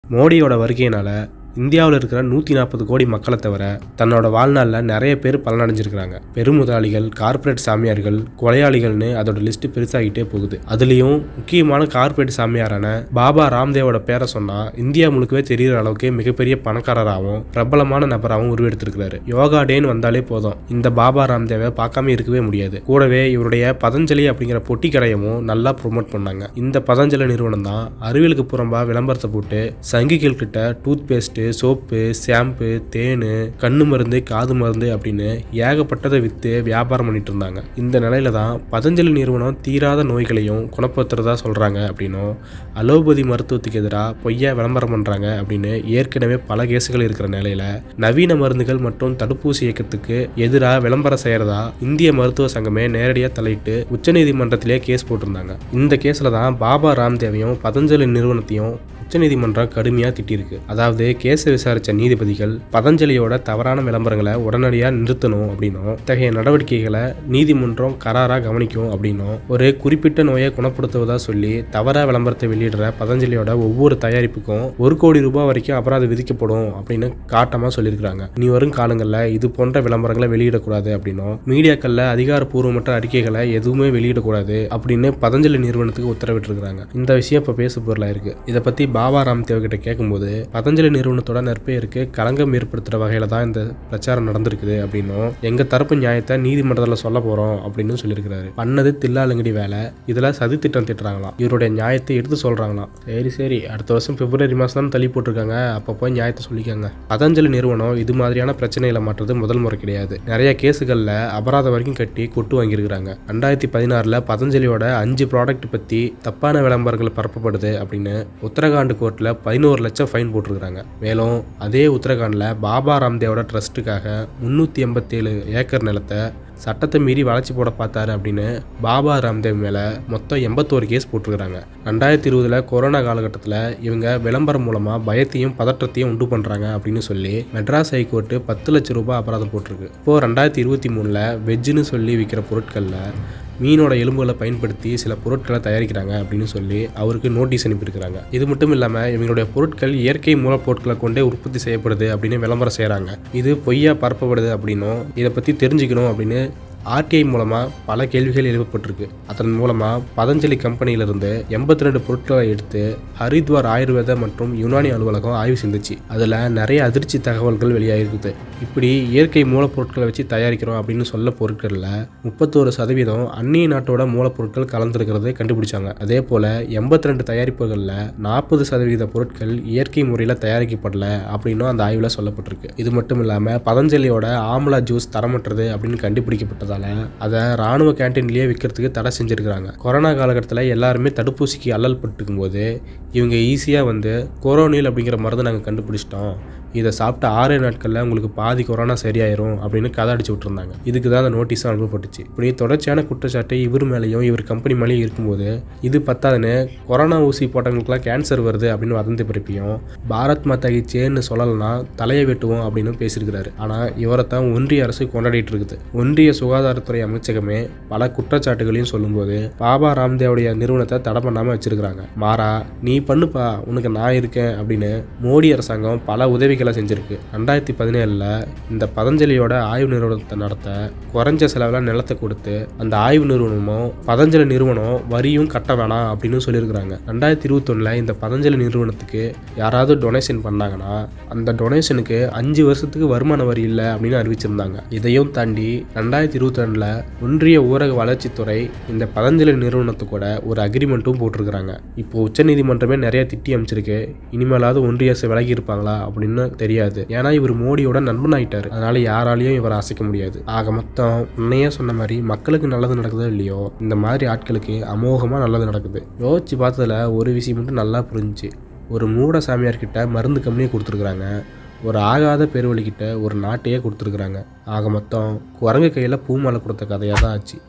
மோடியோட வருகையினால இந்தியாவில் இருக்கிற நூற்றி நாற்பது கோடி மக்களை தவிர தன்னோட வாழ்நாளில் நிறைய பேர் பலனடைஞ்சிருக்கிறாங்க பெருமுதலாளிகள் கார்ப்பரேட் சாமியார்கள் கொலையாளிகள்னு அதோட லிஸ்ட் பெருசாகிட்டே போகுது அதுலேயும் முக்கியமான கார்ப்பரேட் சாமியாரான பாபா ராம்தேவோட பேரை சொன்னால் இந்தியா முழுக்கவே தெரிகிற அளவுக்கு மிகப்பெரிய பணக்காரராகவும் பிரபலமான நபராகவும் உருவெடுத்திருக்கிறாரு யோகா டேன்னு வந்தாலே போதும் இந்த பாபா ராம்தேவை பார்க்காம இருக்கவே முடியாது கூடவே இவருடைய பதஞ்சலி அப்படிங்கிற பொட்டி கடையவும் நல்லா ப்ரொமோட் பண்ணாங்க இந்த பதஞ்சலி நிறுவனம் தான் அறிவியலுக்கு புறம்பா விளம்பரத்தை போட்டு சங்கிகள் கிட்ட டூத் பேஸ்ட்டு சோப்பு ஷாம்பு தேன் கண்ணு மருந்து காது மருந்து அப்படின்னு ஏகப்பட்டதை விற்று வியாபாரம் பண்ணிட்டு இருந்தாங்க இந்த நிலையில தான் பதஞ்சலி நிறுவனம் தீராத நோய்களையும் குணப்படுத்துறதா சொல்றாங்க அப்படின்னும் அலோபதி மருத்துவத்துக்கு எதிராக பொய்யா விளம்பரம் பண்றாங்க அப்படின்னு ஏற்கனவே பல கேசுகள் இருக்கிற நிலையில நவீன மருந்துகள் மற்றும் தடுப்பூசி இயக்கத்துக்கு எதிராக விளம்பரம் செய்யறதா இந்திய மருத்துவ சங்கமே நேரடியாக தலையிட்டு உச்சநீதிமன்றத்திலே கேஸ் போட்டிருந்தாங்க இந்த கேஸில் தான் பாபா ராம்தேவையும் பதஞ்சலி நிறுவனத்தையும் உச்சநீதிமன்றம் கடுமையாக திட்டியிருக்கு அதாவது கேஸை விசாரித்த நீதிபதிகள் பதஞ்சலியோட தவறான விளம்பரங்களை உடனடியாக நிறுத்தணும் அப்படின்னும் இத்தகைய நடவடிக்கைகளை நீதிமன்றம் கராராக கவனிக்கும் அப்படின்னும் ஒரு குறிப்பிட்ட நோயை குணப்படுத்துவதா சொல்லி தவறா விளம்பரத்தை வெளியிடுற பதஞ்சலியோட ஒவ்வொரு தயாரிப்புக்கும் ஒரு கோடி ரூபாய் வரைக்கும் அபராதம் விதிக்கப்படும் அப்படின்னு காட்டமாக சொல்லியிருக்கிறாங்க இனி வரும் காலங்களில் இது போன்ற விளம்பரங்களை வெளியிடக்கூடாது அப்படின்னும் மீடியாக்களில் அதிகாரப்பூர்வமற்ற அறிக்கைகளை எதுவுமே வெளியிடக்கூடாது அப்படின்னு பதஞ்சலி நிறுவனத்துக்கு உத்தரவிட்டிருக்கிறாங்க இந்த விஷயம் இப்போ பேசு பொருளாக இருக்கு இதை பற்றி பாபா ராம்தேவ் கிட்ட கேட்கும்போது பதஞ்சலி நிறுவனத்தோட நற்பெயருக்கு களங்கம் ஏற்படுத்துகிற வகையில் தான் இந்த பிரச்சாரம் நடந்திருக்குது அப்படின்னும் எங்கள் தரப்பு நியாயத்தை நீதிமன்றத்தில் சொல்ல போகிறோம் அப்படின்னு சொல்லியிருக்கிறாரு பண்ணது தில்லாலங்கடி வேலை இதில் சதி திட்டம் திட்டுறாங்களாம் இவருடைய நியாயத்தை எடுத்து சொல்கிறாங்களாம் சரி சரி அடுத்த வருஷம் பிப்ரவரி மாதம் தான் தள்ளி போட்டிருக்காங்க அப்போ போய் நியாயத்தை சொல்லிக்காங்க பதஞ்சலி நிறுவனம் இது மாதிரியான பிரச்சனைகளை மாற்றுறது முதல் முறை கிடையாது நிறைய கேஸுகளில் அபராதம் வரைக்கும் கட்டி கொட்டு வாங்கியிருக்கிறாங்க ரெண்டாயிரத்தி பதினாறில் பதஞ்சலியோட அஞ்சு ப்ராடக்ட் பற்றி தப்பான விளம்பரங்கள் பரப்பப்படுது அப்படின்னு உத்தரகாண்ட் கோர்ட்டில் பதினோரு லட்சம் ஃபைன் போட்டிருக்கிறாங்க மேலும் அதே உத்தரகாண்டில் பாபா ராம்தேவோட ட்ரஸ்ட்டுக்காக முந்நூற்றி எண்பத்தேழு ஏக்கர் நிலத்தை சட்டத்தை மீறி வளர்ச்சி போட பார்த்தாரு அப்படின்னு பாபா ராம்தேவ் மேலே மொத்தம் எண்பத்தோரு கேஸ் போட்டிருக்கிறாங்க ரெண்டாயிரத்தி இருபதில் கொரோனா காலகட்டத்தில் இவங்க விளம்பரம் மூலமாக பயத்தையும் பதற்றத்தையும் உண்டு பண்ணுறாங்க அப்படின்னு சொல்லி மெட்ராஸ் ஹைகோர்ட்டு பத்து லட்சம் ரூபாய் அபராதம் போட்டிருக்கு இப்போது ரெண்டாயிரத்தி இருபத்தி மூணில் வெஜ்ஜுன்னு சொல்லி விற்கிற பொருட்களில் மீனோட எலும்புகளை பயன்படுத்தி சில பொருட்களை தயாரிக்கிறாங்க அப்படின்னு சொல்லி அவருக்கு நோட்டீஸ் அனுப்பியிருக்கிறாங்க இது மட்டும் இல்லாமல் இவங்களுடைய பொருட்கள் இயற்கை மூலப்பொருட்களை கொண்டே உற்பத்தி செய்யப்படுது அப்படின்னு விளம்பரம் செய்கிறாங்க இது பொய்யா பரப்பப்படுது அப்படின்னும் இதை பற்றி தெரிஞ்சுக்கணும் அப்படின்னு ஆர்டிஐ மூலமாக பல கேள்விகள் எழுப்பப்பட்டிருக்கு அதன் மூலமாக பதஞ்சலி கம்பெனியிலிருந்து எண்பத்தி ரெண்டு பொருட்களை எடுத்து ஹரித்வார் ஆயுர்வேத மற்றும் யுனானி அலுவலகம் ஆய்வு செஞ்சுச்சு அதில் நிறைய அதிர்ச்சி தகவல்கள் வெளியாகிருக்குது இப்படி இயற்கை மூலப்பொருட்களை வச்சு தயாரிக்கிறோம் அப்படின்னு சொல்ல பொருட்களில் முப்பத்தோரு சதவீதம் அந்நிய நாட்டோட மூலப்பொருட்கள் கலந்துருக்கிறதை கண்டுபிடிச்சாங்க அதே போல் எண்பத்தி ரெண்டு தயாரிப்புகளில் நாற்பது சதவீத பொருட்கள் இயற்கை முறையில் தயாரிக்கப்படல அப்படின்னும் அந்த ஆய்வில் சொல்லப்பட்டிருக்கு இது மட்டும் இல்லாமல் பதஞ்சலியோட ஆம்லா ஜூஸ் தரமற்றது அப்படின்னு கண்டுபிடிக்கப்பட்டதால அதை ராணுவ கேன்டீன்லேயே விற்கிறதுக்கு தடை செஞ்சுருக்கிறாங்க கொரோனா காலகட்டத்தில் எல்லாருமே தடுப்பூசிக்கு அல்லல் பட்டுக்கும் போது இவங்க ஈஸியாக வந்து கொரோனில் அப்படிங்கிற மருந்து நாங்கள் கண்டுபிடிச்சிட்டோம் இதை சாப்பிட்ட ஆறே நாட்களில் உங்களுக்கு பாதி கொரோனா சரியாயிரும் அப்படின்னு கதை அடிச்சு விட்டுருந்தாங்க இதுக்கு தான் அந்த நோட்டீஸ் அனுப்பப்பட்டுச்சு இப்படி தொடர்ச்சியான குற்றச்சாட்டு இவர் மேலேயும் இவர் கம்பெனி மேலேயும் இருக்கும்போது இது பத்தாதுன்னு கொரோனா ஊசி போட்டவங்களுக்குலாம் கேன்சர் வருது அப்படின்னு வதந்தி பரப்பியும் பாரத் மாதா கி சேன்னு சொல்லலைன்னா தலையை வெட்டுவோம் அப்படின்னு பேசியிருக்கிறாரு ஆனால் இவரை தான் ஒன்றிய அரசு கொண்டாடிட்டு இருக்குது ஒன்றிய சுகாதாரத்துறை அமைச்சகமே பல குற்றச்சாட்டுகளையும் சொல்லும்போது பாபா ராம்தேவுடைய நிறுவனத்தை தடை பண்ணாமல் வச்சிருக்கிறாங்க மாறா நீ பண்ணுப்பா உனக்கு நான் இருக்கேன் அப்படின்னு மோடி அரசாங்கம் பல உதவிகளை செஞ்சிருக்கு ரெண்டாயிரத்தி பதினேழில் இந்த பதஞ்சலியோட ஆய்வு நிறுவனத்தை நடத்த குறைஞ்ச செலவில் நிலத்தை கொடுத்து அந்த ஆய்வு நிறுவனமும் பதஞ்சலி நிறுவனம் வரியும் கட்ட வேணாம் அப்படின்னு சொல்லியிருக்கிறாங்க ரெண்டாயிரத்தி இருபத்தொன்னில் இந்த பதஞ்சலி நிறுவனத்துக்கு யாராவது டொனேஷன் பண்ணாங்கன்னா அந்த டொனேஷனுக்கு அஞ்சு வருஷத்துக்கு வருமான வரி இல்லை அப்படின்னு அறிவிச்சிருந்தாங்க இதையும் தாண்டி ரெண்டாயிரத்தி இருபத்தி ரெண்டில் ஒன்றிய ஊரக வளர்ச்சித்துறை இந்த பதஞ்சலி நிறுவனத்து கூட ஒரு அக்ரிமெண்ட்டும் போட்டிருக்கிறாங்க இப்போ உச்சநீதிமன்றமே நிறைய திட்டி அமைச்சிருக்கு இனிமேலாவது ஒன்றிய அரசு விலகி இருப்பாங்களா அப்படின்னு தெரியாது ஏன்னா இவர் மோடியோட நண்பன் ஆயிட்டாரு அதனால யாராலையும் இவரை அசைக்க முடியாது ஆக மொத்தம் உன்னையே சொன்ன மாதிரி மக்களுக்கு நல்லது நடக்குதோ இல்லையோ இந்த மாதிரி ஆட்களுக்கு அமோகமாக நல்லது நடக்குது யோசிச்சு பார்த்ததுல ஒரு விஷயம் மட்டும் நல்லா புரிஞ்சுச்சு ஒரு மூட சாமியார்கிட்ட மருந்து கம்பெனியை கொடுத்துருக்குறாங்க ஒரு ஆகாத பெருவழிக்கிட்ட ஒரு நாட்டையே கொடுத்துருக்குறாங்க ஆக மொத்தம் குரங்கு கையில் பூமாலை கொடுத்த கதையாக தான் ஆச்சு